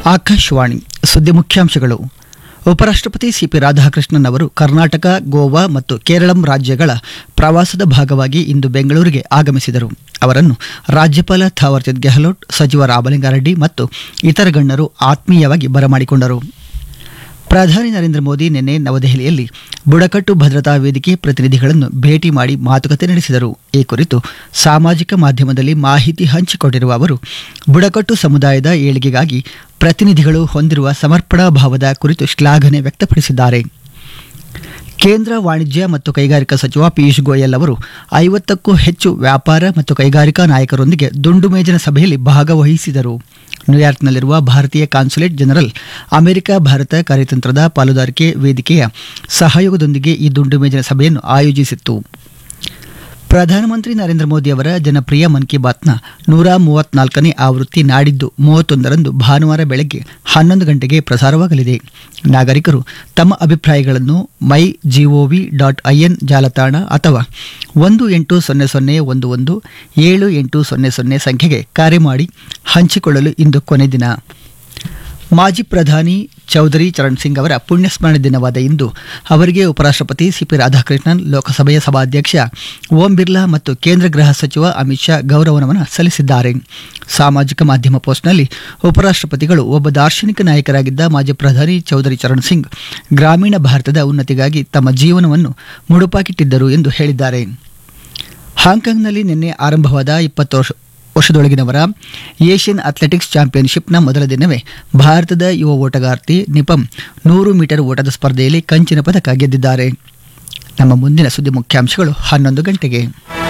ಆಕಾಶವಾಣಿ ಸುದ್ದಿ ಮುಖ್ಯಾಂಶಗಳು ಉಪರಾಷ್ಟ್ರಪತಿ ಸಿಪಿ ರಾಧಾಕೃಷ್ಣನ್ ಅವರು ಕರ್ನಾಟಕ ಗೋವಾ ಮತ್ತು ಕೇರಳಂ ರಾಜ್ಯಗಳ ಪ್ರವಾಸದ ಭಾಗವಾಗಿ ಇಂದು ಬೆಂಗಳೂರಿಗೆ ಆಗಮಿಸಿದರು ಅವರನ್ನು ರಾಜ್ಯಪಾಲ ಥಾವರ್ಚಂದ್ ಗೆಹ್ಲೋಟ್ ಸಚಿವ ರಾಮಲಿಂಗಾರೆಡ್ಡಿ ಮತ್ತು ಇತರ ಗಣ್ಯರು ಆತ್ಮೀಯವಾಗಿ ಬರಮಾಡಿಕೊಂಡರು ಪ್ರಧಾನಿ ನರೇಂದ್ರ ಮೋದಿ ನಿನ್ನೆ ನವದೆಹಲಿಯಲ್ಲಿ ಬುಡಕಟ್ಟು ಭದ್ರತಾ ವೇದಿಕೆ ಪ್ರತಿನಿಧಿಗಳನ್ನು ಭೇಟಿ ಮಾಡಿ ಮಾತುಕತೆ ನಡೆಸಿದರು ಈ ಕುರಿತು ಸಾಮಾಜಿಕ ಮಾಧ್ಯಮದಲ್ಲಿ ಮಾಹಿತಿ ಹಂಚಿಕೊಂಡಿರುವ ಅವರು ಬುಡಕಟ್ಟು ಸಮುದಾಯದ ಏಳಿಗೆಗಾಗಿ ಪ್ರತಿನಿಧಿಗಳು ಹೊಂದಿರುವ ಸಮರ್ಪಣಾ ಭಾವದ ಕುರಿತು ಶ್ಲಾಘನೆ ವ್ಯಕ್ತಪಡಿಸಿದ್ದಾರೆ ಕೇಂದ್ರ ವಾಣಿಜ್ಯ ಮತ್ತು ಕೈಗಾರಿಕಾ ಸಚಿವ ಪಿಯೂಷ್ ಗೋಯಲ್ ಅವರು ಐವತ್ತಕ್ಕೂ ಹೆಚ್ಚು ವ್ಯಾಪಾರ ಮತ್ತು ಕೈಗಾರಿಕಾ ನಾಯಕರೊಂದಿಗೆ ದುಂಡು ಮೇಜಿನ ಸಭೆಯಲ್ಲಿ ಭಾಗವಹಿಸಿದರು ನ್ಯೂಯಾರ್ಕ್ನಲ್ಲಿರುವ ಭಾರತೀಯ ಕಾನ್ಸುಲೇಟ್ ಜನರಲ್ ಅಮೆರಿಕ ಭಾರತ ಕಾರ್ಯತಂತ್ರದ ಪಾಲುದಾರಿಕೆ ವೇದಿಕೆಯ ಸಹಯೋಗದೊಂದಿಗೆ ಈ ದುಂಡು ಮೇಜಿನ ಸಭೆಯನ್ನು ಆಯೋಜಿಸಿತ್ತು ಪ್ರಧಾನಮಂತ್ರಿ ನರೇಂದ್ರ ಮೋದಿ ಅವರ ಜನಪ್ರಿಯ ಮನ್ ಕಿ ಬಾತ್ನ ನೂರ ಮೂವತ್ನಾಲ್ಕನೇ ಆವೃತ್ತಿ ನಾಡಿದ್ದು ಮೂವತ್ತೊಂದರಂದು ಭಾನುವಾರ ಬೆಳಗ್ಗೆ ಹನ್ನೊಂದು ಗಂಟೆಗೆ ಪ್ರಸಾರವಾಗಲಿದೆ ನಾಗರಿಕರು ತಮ್ಮ ಅಭಿಪ್ರಾಯಗಳನ್ನು ಮೈ ಜಿಒವಿ ಡಾಟ್ ಐಎನ್ ಜಾಲತಾಣ ಅಥವಾ ಒಂದು ಎಂಟು ಸೊನ್ನೆ ಸೊನ್ನೆ ಒಂದು ಒಂದು ಏಳು ಎಂಟು ಸೊನ್ನೆ ಸೊನ್ನೆ ಸಂಖ್ಯೆಗೆ ಕರೆ ಮಾಡಿ ಹಂಚಿಕೊಳ್ಳಲು ಇಂದು ಕೊನೆ ದಿನ ಮಾಜಿ ಪ್ರಧಾನಿ ಚೌಧರಿ ಚರಣ್ ಸಿಂಗ್ ಅವರ ಪುಣ್ಯಸ್ಮರಣೆ ದಿನವಾದ ಇಂದು ಅವರಿಗೆ ಉಪರಾಷ್ಟ್ರಪತಿ ಸಿಪಿ ರಾಧಾಕೃಷ್ಣನ್ ಲೋಕಸಭೆಯ ಸಭಾಧ್ಯಕ್ಷ ಓಂ ಬಿರ್ಲಾ ಮತ್ತು ಕೇಂದ್ರ ಗೃಹ ಸಚಿವ ಅಮಿತ್ ಶಾ ಗೌರವ ನಮನ ಸಲ್ಲಿಸಿದ್ದಾರೆ ಸಾಮಾಜಿಕ ಮಾಧ್ಯಮ ಪೋಸ್ಟ್ನಲ್ಲಿ ಉಪರಾಷ್ಟ್ರಪತಿಗಳು ಒಬ್ಬ ದಾರ್ಶನಿಕ ನಾಯಕರಾಗಿದ್ದ ಮಾಜಿ ಪ್ರಧಾನಿ ಚೌಧರಿ ಚರಣ್ ಸಿಂಗ್ ಗ್ರಾಮೀಣ ಭಾರತದ ಉನ್ನತಿಗಾಗಿ ತಮ್ಮ ಜೀವನವನ್ನು ಮುಡುಪಾಕಿಟ್ಟಿದ್ದರು ಎಂದು ಹೇಳಿದ್ದಾರೆ ಹಾಂಕಾಂಗ್ನಲ್ಲಿ ನಿನ್ನೆ ಆರಂಭವಾದ ಇಪ್ಪತ್ತು ವರ್ಷ ವರ್ಷದೊಳಗಿನವರ ಏಷ್ಯನ್ ಅಥ್ಲೆಟಿಕ್ಸ್ ಚಾಂಪಿಯನ್ಶಿಪ್ನ ಮೊದಲ ದಿನವೇ ಭಾರತದ ಯುವ ಓಟಗಾರ್ತಿ ನಿಪಂ ನೂರು ಮೀಟರ್ ಓಟದ ಸ್ಪರ್ಧೆಯಲ್ಲಿ ಕಂಚಿನ ಪದಕ ಗೆದ್ದಿದ್ದಾರೆ ನಮ್ಮ ಮುಂದಿನ ಸುದ್ದಿ ಮುಖ್ಯಾಂಶಗಳು ಹನ್ನೊಂದು ಗಂಟೆಗೆ